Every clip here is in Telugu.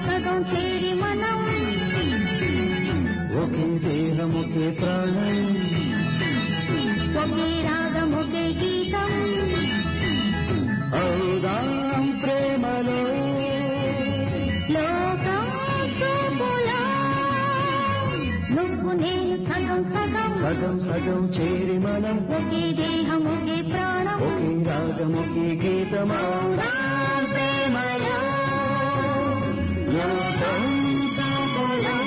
సగం చేరి మనం ఒకే దేహం ఒకే ప్రాణం ఒకే రాగం ఒకే గీతం అవుదాం ప్రేమలో లోకం చూపులో నువ్వు నేను సగం సగం సగం సగం చేరి మనం ఒకే దేహం ఒకే ప్రాణం ఒకే రాగం ఒకే గీతం అవుదాం ప్రేమలో లోకం చూపులో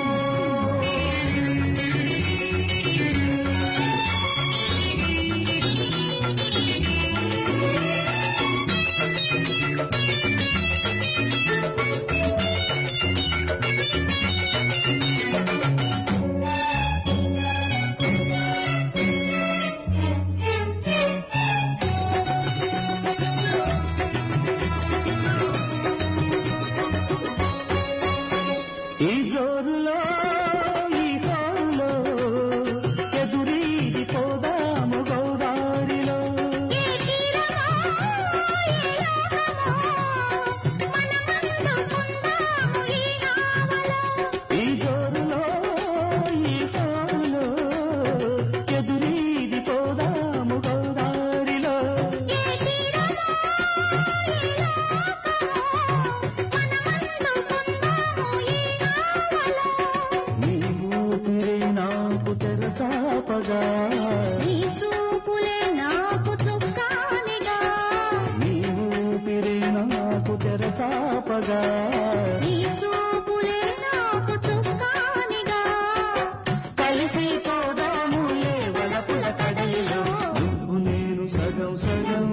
ఈ జోరులో ఈ హోరులో ఎదురీది పోదాము గోదారిలో ఏ తీరమో, ఏ లోకమో, మనమందుకుందాము ఈ నావలో. ఈ జోరులో ఈ హోరులో ఎదురీది పోదాము గోదారిలో ఏ తీరమో, ఏ లోకమో, మనమందుకుందాము ఈ నావలో. నీ ఊపిరి నాకు తెరసాపగా నీ చూపులే నాకు చుక్కానిగా నీ ఊపిరి నాకు తెరసాపగా నీ చూపులే నాకు చుక్కానిగా కలిసి పోదాము వలపుల కడలిలో నువ్వు నేను సగం సగం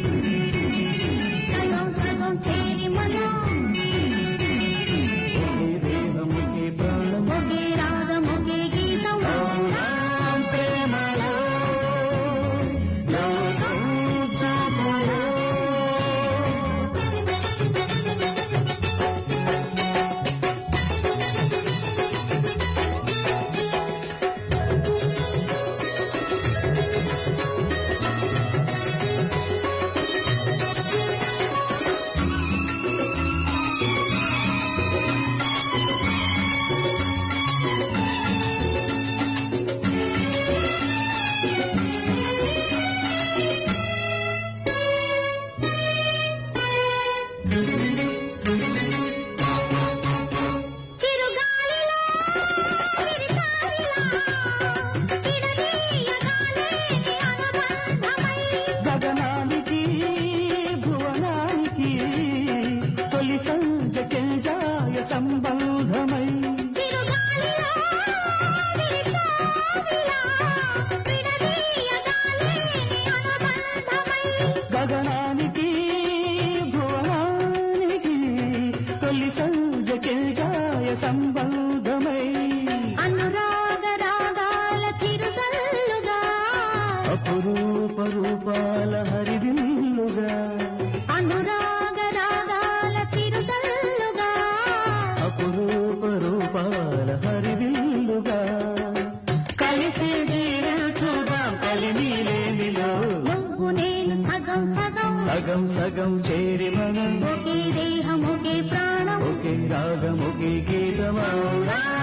సగం సగం చేరి మనం ఒకే దేహం ఒకే ప్రాణం ఒకే రాగం ఒకే గీతం అవునాం ప్రేమలో లోకం చూపులో చిరుగాలిలో చిరుగాలిలా విడదీయగాలేని అనుబంధమై గగనానికి భువనానికి తొలి సంజ చెంజాయ సంబంధమై చిరుగాలిలో విరికావిలా విడదీయగాలేని అనుబంధమై గగనానికి భువనానికి తొలి సంజ చెంజాయ సంబంధమై అనురాగ రాగాల చిరుసల్లుగా అపురూప రూపాల హరిదిల్లుగా అనురాగ రాగాల చిరుసల్లుగా అపురూప రూపాల హరిదిల్లుగా కలిసి జీవించుదాం కలిమిలేమిలో నువ్వు నేను సగం సగం సగం సగం చేరి మనం ఒకే దేహం ఒకే ప్రాణం ఒకే రాగం ఒకే గీతమౌనా